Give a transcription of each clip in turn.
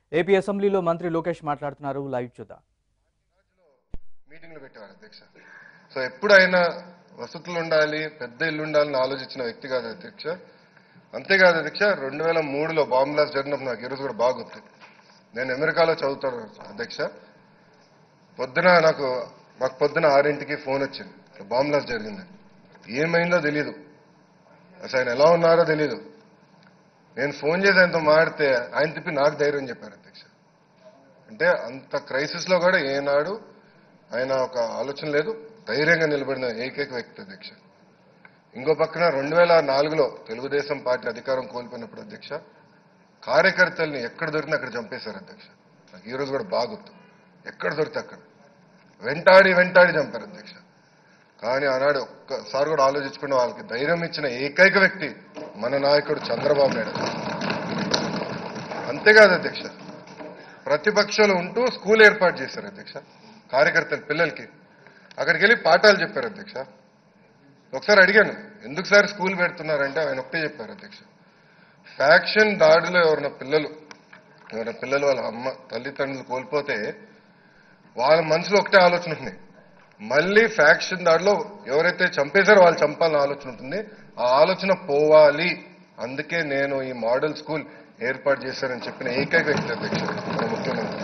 AP అసెంబ్లీలో మంత్రి లోకేష్ మాట్లాడుతున్నారు లైవ్ చూద్దాం మీటింగ్లు పెట్టేవారు అధ్యక్ష సో ఎప్పుడైనా వసతులు ఉండాలి పెద్ద ఇల్లు ఉండాలని ఆలోచించిన వ్యక్తి కాదు అధ్యక్ష అంతేకాదు అధ్యక్ష రెండు వేల మూడులో బాంబ్ బ్లాస్ట్ జరిగినప్పుడు నాకు ఈరోజు కూడా బాగా గుర్తు నేను అమెరికాలో చదువుతాను అధ్యక్ష పొద్దున నాకు మాకు పొద్దున ఆరింటికి ఫోన్ వచ్చింది బాంబ్ బ్లాస్ట్ జరిగింది ఏమైందో తెలీదు అసలు ఆయన ఎలా ఉన్నారో తెలీదు నేను ఫోన్ చేసి ఆయనతో మాడితే ఆయన తిప్పి నాకు ధైర్యం చెప్పారు అధ్యక్ష అంటే అంత క్రైసిస్ లో కూడా ఏనాడు ఆయన ఒక ఆలోచన లేదు ధైర్యంగా నిలబడిన ఏకైక వ్యక్తి అధ్యక్ష ఇంకో పక్కన రెండు వేల నాలుగులో తెలుగుదేశం పార్టీ అధికారం కోల్పోయినప్పుడు అధ్యక్ష కార్యకర్తల్ని ఎక్కడ దొరికినా అక్కడ చంపేశారు అధ్యక్ష నాకు ఈ రోజు కూడా బాగా గుర్తు ఎక్కడ దొరికితే అక్కడ వెంటాడి వెంటాడి చంపారు అధ్యక్ష కానీ ఆనాడు ఒక్కసారి కూడా ఆలోచించకుండా వాళ్ళకి ధైర్యం ఇచ్చిన ఏకైక వ్యక్తి మన నాయకుడు చంద్రబాబు నాయుడు అంతేకాదు అధ్యక్ష ప్రతిపక్షాలు ఉంటూ స్కూల్ ఏర్పాటు చేశారు అధ్యక్ష కార్యకర్తల పిల్లలకి అక్కడికి వెళ్ళి పాఠాలు చెప్పారు అధ్యక్ష ఒకసారి అడిగాను ఎందుకు సార్ స్కూల్ పెడుతున్నారంటే ఆయన ఒకటే చెప్పారు అధ్యక్ష ఫ్యాక్షన్ దాడిలో ఎవరైనా పిల్లలు ఎవరైనా పిల్లలు వాళ్ళ అమ్మ తల్లిదండ్రులు కోల్పోతే వాళ్ళ మనసులో ఒకటే ఆలోచన ఉంది మళ్ళీ ఫ్యాక్షన్ దాడిలో ఎవరైతే చంపేశారో వాళ్ళు చంపాలని ఆలోచన ఉంటుంది ఆ ఆలోచన పోవాలి అందుకే నేను ఈ మోడల్ స్కూల్ ఏర్పాటు చేశానని చెప్పిన ఏకైక వ్యక్తి అధ్యక్ష మన ముఖ్యమంత్రి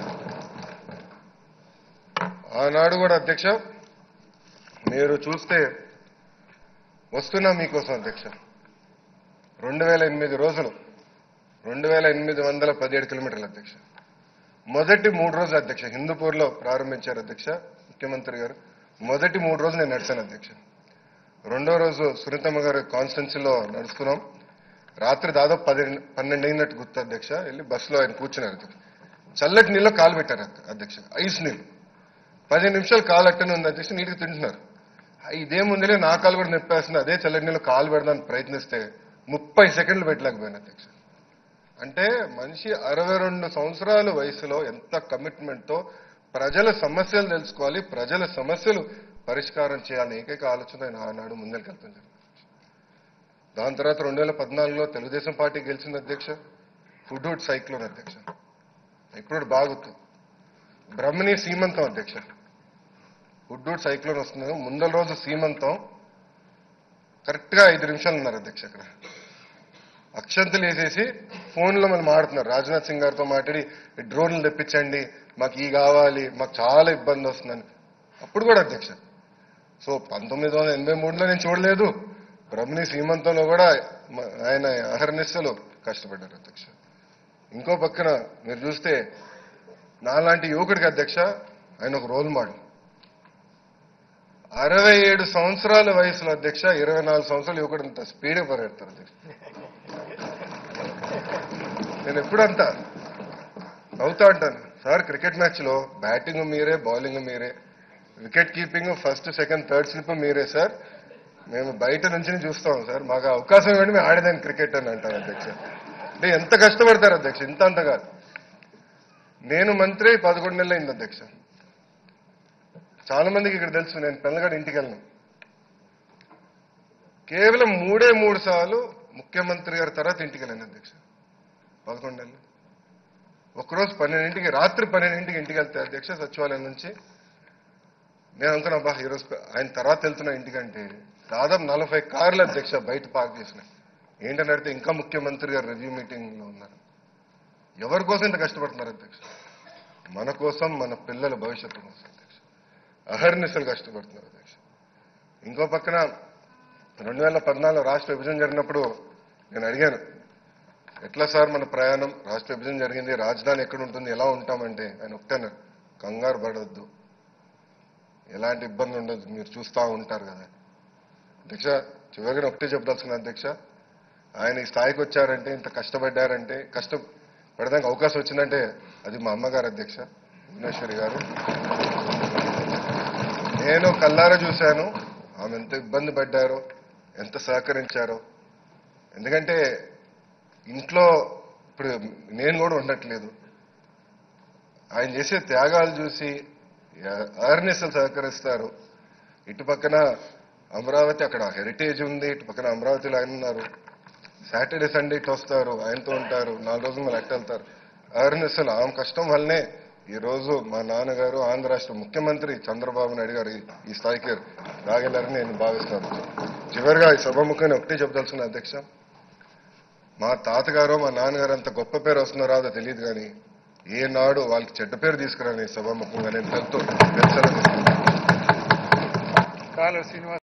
ఆనాడు కూడా అధ్యక్ష మీరు చూస్తే వస్తున్నా మీకోసం అధ్యక్ష రెండు వేల ఎనిమిది రోజులు రెండు వేల ఎనిమిది వందల పదిహేడు కిలోమీటర్ల అధ్యక్ష మొదటి మూడు రోజులు అధ్యక్ష హిందూపూర్లో ప్రారంభించారు అధ్యక్ష ముఖ్యమంత్రి గారు మొదటి మూడు రోజులు నేను నడిచాను అధ్యక్ష రెండో రోజు సునీతమ్మ గారి కాన్స్టిట్యున్సీలో నడుస్తున్నాం రాత్రి దాదాపు పది పన్నెండు అయినట్టు గుర్తు అధ్యక్ష వెళ్ళి బస్సులో ఆయన కూర్చున్నారు అధ్యక్ష చల్లటి నీళ్ళు కాలు పెట్టారు అధ్యక్ష ఐస్ నీళ్ళు పదిహేను నిమిషాలు కాలు అట్టనే ఉంది అధ్యక్ష నీటికి తింటున్నారు ఇదేముందిలే నా కాలు కూడా నొప్పేస్తుంది అదే చల్లటి నీళ్ళు కాలు పెడదానికి ప్రయత్నిస్తే ముప్పై సెకండ్లు పెట్టలేకపోయాను అధ్యక్ష అంటే మనిషి అరవై రెండు సంవత్సరాల వయసులో ఎంత కమిట్మెంట్ తో ప్రజల సమస్యలు తెలుసుకోవాలి ప్రజల సమస్యలు పరిష్కారం చేయాలని ఏకైక ఆలోచన ఆయన ఆనాడు ముందరికెళ్తాం జరిగింది దాని తర్వాత రెండు వేల పద్నాలుగులో తెలుగుదేశం పార్టీ గెలిచింది అధ్యక్ష ఫుడ్వుడ్ సైక్లోన్ అధ్యక్ష ఇప్పుడు బాగుతు బ్రహ్మణి సీమంతం అధ్యక్ష ఫుడ్వుడ్ సైక్లోన్ వస్తుంది ముందల రోజు సీమంతం కరెక్ట్ గా ఐదు నిమిషాలు ఉన్నారు అధ్యక్ష అక్కడ అక్షంతలు వేసేసి ఫోన్లో మనం మాడుతున్నారు రాజ్నాథ్ సింగ్ గారితో మాట్లాడి "ఈ డ్రోన్లు తెప్పించండి మాకు ఈ కావాలి మాకు చాలా ఇబ్బంది వస్తుందని అప్పుడు కూడా అధ్యక్ష సో పంతొమ్మిది వందల ఎనభై మూడులో నేను చూడలేదు బ్రహ్మణి సీమంతంలో కూడా మ- ఆయన అహర్నిశలు కష్టపడ్డారు అధ్యక్ష ఇంకో పక్కన మీరు చూస్తే నాలాంటి యువకుడికి అధ్యక్ష ఆయన ఒక రోల్ మోడల్ అరవై ఏడు సంవత్సరాల వయసులో అధ్యక్ష ఇరవై నాలుగు సంవత్సరాల యువకుడు అంత స్పీడ్ పరిగెడతారు అధ్యక్ష నేను ఎప్పుడంతా అవుతా అంటాను సార్ క్రికెట్ మ్యాచ్ లో బ్యాటింగ్ మీరే బౌలింగ్ మీరే wicket keeping first second third slip మీరే సార్ మేము బయట నుంచి చూస్తాం సార్ మాకు ఆ అవకాశం ఇవ్వండి మేము ఆడేదాన్ని క్రికెట్ అని అంటాను అధ్యక్ష అంటే ఎంత కష్టపడతారు అధ్యక్ష ఇంత అంత కాదు నేను మంత్రి పదకొండు నెలలు అయింది అధ్యక్ష చాలా మందికి ఇక్కడ తెలుసు నేను పెళ్ళగాడు ఇంటికి వెళ్ళను కేవలం మూడే మూడు సార్లు ముఖ్యమంత్రి గారి తర్వాత ఇంటికి వెళ్ళాను అధ్యక్ష పదకొండు నెలలు ఒకరోజు పన్నెండింటికి రాత్రి పన్నెండింటికి ఇంటికి వెళ్తే అధ్యక్ష సచివాలయం నుంచి నేను అనుకున్నా బా ఈరోజు ప- ఆయన తర్వాత వెళ్తున్నా ఇంటికంటే దాదాపు నలభై కార్లు అధ్యక్ష బయట పార్క్ చేసిన ఏంటని అడిగితే ఇంకా ముఖ్యమంత్రి గారు రివ్యూ మీటింగ్ లో ఉన్నారు ఎవరి కోసం ఇంత కష్టపడుతున్నారు అధ్యక్ష మన కోసం మన పిల్లల భవిష్యత్తు కోసం అధ్యక్ష అహర్నిశలు కష్టపడుతున్నారు అధ్యక్ష ఇంకో పక్కన రెండు వేల పద్నాలుగు రాష్ట్ర విభజన జరిగినప్పుడు నేను అడిగాను ఎట్లా సార్ మన ప్రయాణం రాష్ట్ర విభజన జరిగింది రాజధాని ఎక్కడ ఉంటుంది ఎలా ఉంటామంటే ఆయన ఒకటేనారు కంగారు పడవద్దు ఎలాంటి ఇబ్బంది ఉండదు మీరు చూస్తూ ఉంటారు కదా అధ్యక్ష చివరిగా ఒకటే చెప్పదలుచుకున్నా అధ్యక్ష ఆయన ఈ స్థాయికి వచ్చారంటే ఇంత కష్టపడ్డారంటే కష్టపడడానికి అవకాశం వచ్చిందంటే అది మా అమ్మగారు అధ్యక్ష భువనేశ్వరి గారు నేను కల్లారా చూశాను ఆమె ఎంత ఇబ్బంది పడ్డారో ఎంత సహకరించారో ఎందుకంటే ఇంట్లో ఇప్పుడు నేను కూడా ఉండట్లేదు ఆయన చేసే త్యాగాలు చూసి అవేర్నెస్ సహకరిస్తారు ఇటు పక్కన అమరావతి అక్కడ హెరిటేజ్ ఉంది ఇటు పక్కన అమరావతిలో ఆయన ఉన్నారు సాటర్డే సండే ఇటు వస్తారు ఆయనతో ఉంటారు నాలుగు రోజులు మళ్ళీ అట్ట వెళ్తారు అహర్నిశలు ఆమె కష్టం వల్లనే ఈ రోజు మా నాన్నగారు ఆంధ్ర రాష్ట్ర ముఖ్యమంత్రి చంద్రబాబు నాయుడు గారు ఈ- ఈ స్థాయికి రాగలరని నేను భావిస్తున్నాను చివరిగా ఈ సభముఖాన్ని ఒకటే చెప్పదలుచుకున్న అధ్యక్ష మా తాతగారు మా నాన్నగారు అంత గొప్ప పేరు వస్తున్నారో అదో తెలియదు కానీ ఏనాడు వాళ్ళకి చెడ్డ పేరు తీసుకురాని సభాముఖంగా నేను తెలుతో తెలుసని కాలువ శ్రీనివాస్